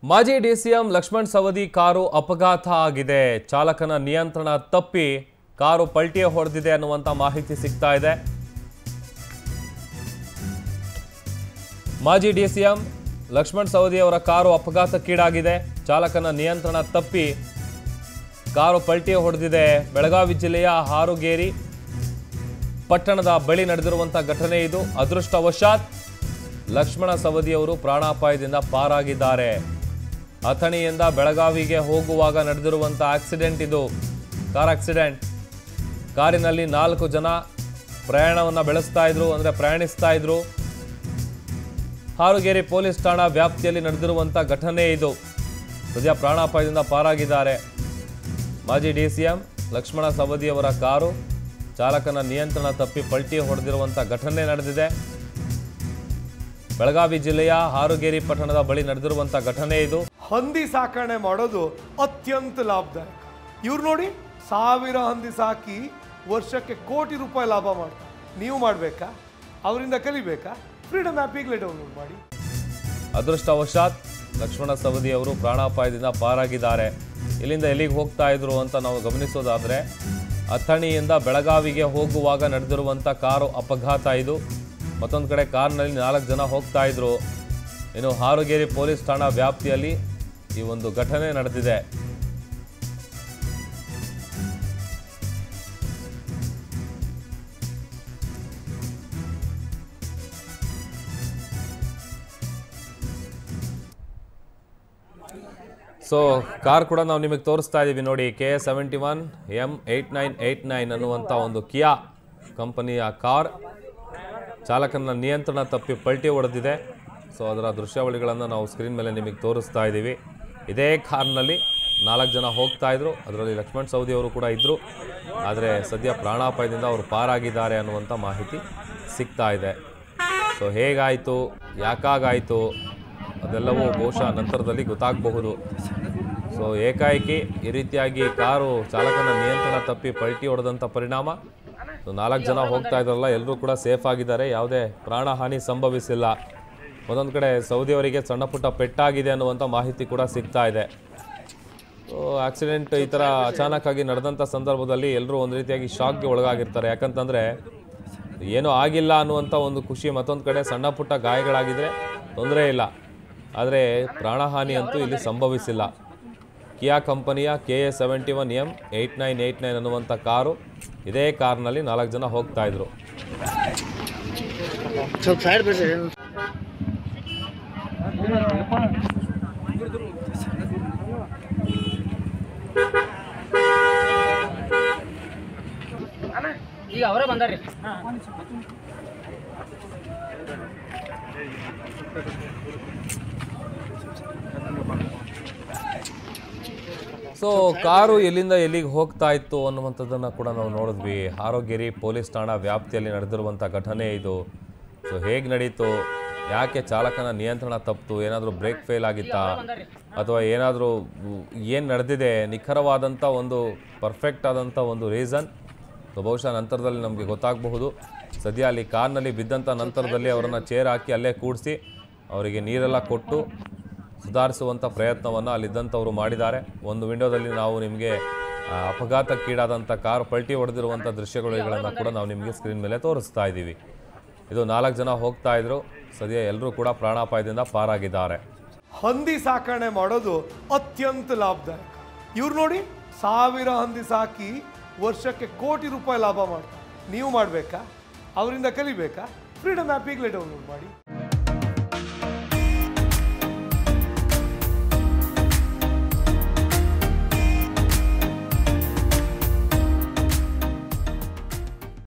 ಮಾಜಿ DCM Lakshman Savadi car ಅಪಘಾತ ಆಗಿದೆ ಚಾಲಕನ ನಿಯಂತ್ರಣ ತಪ್ಪಿ ಕಾರು ಪಲ್ಟಿಯೇ ಹೊಡೆದಿದೆ ಅನ್ನುವಂಥ ಮಾಹಿತಿ ಸಿಗ್ತಾ ಇದೆ ಮಾಜಿ ಡಿಸಿಎಂ ಲಕ್ಷ್ಮಣ್ ಸವದಿ ಅವರ ಕಾರು ಅಪಘಾತಕ್ಕೀಡಾಗಿದೆ ಚಾಲಕನ ನಿಯಂತ್ರಣ ತಪ್ಪಿ ಕಾರು ಪಲ್ಟಿ ಹೊಡೆದಿದೆ ಬೆಳಗಾವಿ ಜಿಲ್ಲೆಯ ಹಾರುಗೇರಿ ಪಟ್ಟಣದ ಬಳಿ ನಡೆದಿರುವಂಥ ಘಟನೆ ಇದು ಅದೃಷ್ಟವಶಾತ್ ಲಕ್ಷ್ಮಣ ಸವದಿ ಅವರು ಪ್ರಾಣಾಪಾಯದಿಂದ ಪಾರಾಗಿದ್ದಾರೆ ಅಥಣಿಯಿಂದ ಬೆಳಗಾವಿಗೆ ಹೋಗುವಾಗ ನಡೆದಿರುವಂಥ ಆಕ್ಸಿಡೆಂಟ್ ಇದು ಕಾರ್ ಆಕ್ಸಿಡೆಂಟ್ ಕಾರಿನಲ್ಲಿ ನಾಲ್ಕು ಜನ ಪ್ರಯಾಣವನ್ನು ಬೆಳೆಸ್ತಾ ಇದ್ರು ಅಂದರೆ ಪ್ರಯಾಣಿಸ್ತಾ ಇದ್ರು ಹಾರುಗೇರಿ ಪೊಲೀಸ್ ಠಾಣಾ ವ್ಯಾಪ್ತಿಯಲ್ಲಿ ನಡೆದಿರುವಂಥ ಘಟನೆ ಇದು ಸದ್ಯ ಪ್ರಾಣಾಪಾಯದಿಂದ ಪಾರಾಗಿದ್ದಾರೆ ಮಾಜಿ ಡಿಸಿಎಂ ಲಕ್ಷ್ಮಣ ಸವದಿ ಅವರ ಕಾರು ಚಾಲಕನ ನಿಯಂತ್ರಣ ತಪ್ಪಿ ಪಲ್ಟಿ ಹೊಡೆದಿರುವಂಥ ಘಟನೆ ನಡೆದಿದೆ ಬೆಳಗಾವಿ ಜಿಲ್ಲೆಯ ಹಾರುಗೇರಿ ಪಟ್ಟಣದ ಬಳಿ ನಡೆದಿರುವಂಥ ಘಟನೆ ಇದು ಹಂದಿ ಸಾಕಣೆ ಮಾಡೋದು ಅತ್ಯಂತ ಲಾಭದಾಯಕ ಇವ್ರು ನೋಡಿ ಸಾವಿರ ಹಂದಿ ಸಾಕಿ ವರ್ಷಕ್ಕೆ ಕೋಟಿ ರೂಪಾಯಿ ಲಾಭ ಮಾಡ್ತಾರೆ ನೀವು ಮಾಡಬೇಕಾ ಅವರಿಂದ ಕಲಿಬೇಕಾ ಫ್ರೀಡಮ್ ಆ್ಯಪ್ ಈಗಲೇ ಡೌನ್ಲೋಡ್ ಮಾಡಿ ಅದೃಷ್ಟವಶಾತ್ ಲಕ್ಷ್ಮಣ ಸವದಿ ಅವರು ಪ್ರಾಣಾಪಾಯದಿಂದ ಪಾರಾಗಿದ್ದಾರೆ ಇಲ್ಲಿಂದ ಎಲ್ಲಿಗೆ ಹೋಗ್ತಾ ಇದ್ರು ಅಂತ ನಾವು ಗಮನಿಸೋದಾದ್ರೆ ಅಥಣಿಯಿಂದ ಬೆಳಗಾವಿಗೆ ಹೋಗುವಾಗ ನಡೆದಿರುವಂಥ ಕಾರು ಅಪಘಾತ ಇದು ಮತ್ತೊಂದು ಕಡೆ ಕಾರ್ನಲ್ಲಿ ನಾಲ್ಕು ಜನ ಹೋಗ್ತಾ ಇದ್ರು ಇನ್ನು ಹಾರುಗೇರಿ ಪೊಲೀಸ್ ಠಾಣಾ ವ್ಯಾಪ್ತಿಯಲ್ಲಿ ಈ ಒಂದು ಘಟನೆ ನಡೆದಿದೆ ಸೊ ಕಾರ್ ಕೂಡ ನಾವು ನಿಮಗೆ ತೋರಿಸ್ತಾ ಇದ್ದೀವಿ ನೋಡಿ K A seventy one M eight nine eight nine ಅನ್ನುವಂಥ ಒಂದು ಕಿಯಾ ಕಂಪನಿಯ ಕಾರ್ ಚಾಲಕನ ನಿಯಂತ್ರಣ ತಪ್ಪಿ ಪಲ್ಟಿ ಹೊಡೆದಿದೆ ಸೊ ಅದರ ದೃಶ್ಯಾವಳಿಗಳನ್ನು ನಾವು ಸ್ಕ್ರೀನ್ ಮೇಲೆ ನಿಮಗೆ ತೋರಿಸ್ತಾ ಇದ್ದೀವಿ ಇದೇ ಕಾರ್ನಲ್ಲಿ ನಾಲ್ಕು ಜನ ಹೋಗ್ತಾ ಇದ್ರು ಅದರಲ್ಲಿ ಲಕ್ಷ್ಮಣ್ ಸವದಿ ಅವರು ಕೂಡ ಇದ್ದರು ಆದರೆ ಸದ್ಯ ಪ್ರಾಣಾಪಾಯದಿಂದ ಅವರು ಪಾರಾಗಿದ್ದಾರೆ ಅನ್ನುವಂಥ ಮಾಹಿತಿ ಸಿಗ್ತಾ ಇದೆ ಸೊ ಹೇಗಾಯಿತು ಯಾಕಾಗಾಯಿತು ಅದೆಲ್ಲವೂ ಬಹುಶಃ ನಂತರದಲ್ಲಿ ಗೊತ್ತಾಗಬಹುದು ಸೊ ಏಕಾಏಕಿ ಈ ರೀತಿಯಾಗಿ ಕಾರು ಚಾಲಕನ ನಿಯಂತ್ರಣ ತಪ್ಪಿ ಪಲ್ಟಿ ಹೊಡೆದಂಥ ಪರಿಣಾಮ ಸೊ ನಾಲ್ಕು ಜನ ಹೋಗ್ತಾ ಇದ್ರಲ್ಲ ಎಲ್ಲರೂ ಕೂಡ ಸೇಫ್ ಆಗಿದ್ದಾರೆ ಯಾವುದೇ ಪ್ರಾಣಹಾನಿ ಸಂಭವಿಸಿಲ್ಲ ಒಂದೊಂದು ಕಡೆ ಸೌದಿಯವರಿಗೆ ಸಣ್ಣ ಪುಟ್ಟ ಪೆಟ್ಟಾಗಿದೆ ಅನ್ನುವಂಥ ಮಾಹಿತಿ ಕೂಡ ಸಿಗ್ತಾ ಇದೆ ಸೊ ಆಕ್ಸಿಡೆಂಟ್ ಈ ಥರ ಅಚಾನಕ್ಕಾಗಿ ನಡೆದಂಥ ಸಂದರ್ಭದಲ್ಲಿ ಎಲ್ಲರೂ ಒಂದು ರೀತಿಯಾಗಿ ಶಾಕ್ಗೆ ಒಳಗಾಗಿರ್ತಾರೆ ಯಾಕಂತಂದರೆ ಏನೂ ಆಗಿಲ್ಲ ಅನ್ನುವಂಥ ಒಂದು ಖುಷಿ ಮತ್ತೊಂದು ಕಡೆ ಸಣ್ಣ ಪುಟ್ಟ ಗಾಯಗಳಾಗಿದ್ರೆ ತೊಂದರೆ ಇಲ್ಲ ಆದರೆ ಪ್ರಾಣಹಾನಿ ಅಂತೂ ಇಲ್ಲಿ ಸಂಭವಿಸಿಲ್ಲ ಕಿಯಾ ಕಂಪನಿಯ K A seventy one M eight nine eight nine ಅನ್ನುವಂಥ ಕಾರು ಇದೇ ಕಾರ್ನಲ್ಲಿ ನಾಲ್ಕು ಜನ ಹೋಗ್ತಾ ಇದ್ರು ಸ್ವಲ್ಪ ಸೈಡ್ ಬಿಡ್ರಿ ಈಗ ಅವರೇ ಬಂದಾರ್ರಿ ಸೊ ಕಾರು ಎಲ್ಲಿಂದ ಎಲ್ಲಿಗೆ ಹೋಗ್ತಾ ಇತ್ತು ಅನ್ನುವಂಥದ್ದನ್ನು ಕೂಡ ನಾವು ನೋಡಿದ್ವಿ ಹಾರೋಗೇರಿ ಪೊಲೀಸ್ ಠಾಣಾ ವ್ಯಾಪ್ತಿಯಲ್ಲಿ ನಡೆದಿರುವಂಥ ಘಟನೆ ಇದು ಸೊ ಹೇಗೆ ನಡೀತು ಯಾಕೆ ಚಾಲಕನ ನಿಯಂತ್ರಣ ತಪ್ಪಿತು ಏನಾದರೂ ಬ್ರೇಕ್ ಫೇಲ್ ಆಗಿತ್ತಾ ಅಥವಾ ಏನಾದರೂ ಏನು ನಡೆದಿದೆ ನಿಖರವಾದಂಥ ಒಂದು ಪರ್ಫೆಕ್ಟ್ ಆದಂಥ ಒಂದು ರೀಸನ್ ಸೊ ಬಹುಶಃ ನಂತರದಲ್ಲಿ ನಮಗೆ ಗೊತ್ತಾಗಬಹುದು ಸದ್ಯ ಅಲ್ಲಿ ಕಾರ್ನಲ್ಲಿ ಬಿದ್ದಂಥ ನಂತರದಲ್ಲಿ ಅವರನ್ನು ಚೇರ್ ಹಾಕಿ ಅಲ್ಲೇ ಕೂಡಿಸಿ ಅವರಿಗೆ ನೀರೆಲ್ಲ ಕೊಟ್ಟು ಸುಧಾರಿಸುವಂಥ ಪ್ರಯತ್ನವನ್ನು ಅಲ್ಲಿದ್ದಂಥವರು ಮಾಡಿದ್ದಾರೆ ಒಂದು ವಿಂಡೋದಲ್ಲಿ ನಾವು ನಿಮಗೆ ಆ, ಅಪಘಾತಕ್ಕೀಡಾದಂಥ ಕಾರ್ ಪಲ್ಟಿ ಹೊಡೆದಿರುವಂಥ ದೃಶ್ಯಗಳನ್ನು ಕೂಡ ನಾವು ನಿಮಗೆ ಸ್ಕ್ರೀನ್ ಮೇಲೆ ತೋರಿಸ್ತಾ ಇದ್ದೀವಿ ಇದು ನಾಲ್ಕು ಜನ ಹೋಗ್ತಾ ಇದ್ರು ಸದ್ಯ ಎಲ್ಲರೂ ಕೂಡ ಪ್ರಾಣಾಪಾಯದಿಂದ ಪಾರಾಗಿದ್ದಾರೆ ಹಂದಿ ಸಾಕಣೆ ಮಾಡೋದು ಅತ್ಯಂತ ಲಾಭದಾಯಕ ಇವ್ರು ನೋಡಿ ಸಾವಿರ ಹಂದಿ ಸಾಕಿ ವರ್ಷಕ್ಕೆ ಕೋಟಿ ರೂಪಾಯಿ ಲಾಭ ಮಾಡ್ತಾರೆ ನೀವು ಮಾಡಬೇಕಾ ಅವರಿಂದ ಕಲಿಬೇಕಾ ಫ್ರೀಡಮ್ ಆ್ಯಪ್ ಈಗಲೇ ಡೌನ್ಲೋಡ್ ಮಾಡಿ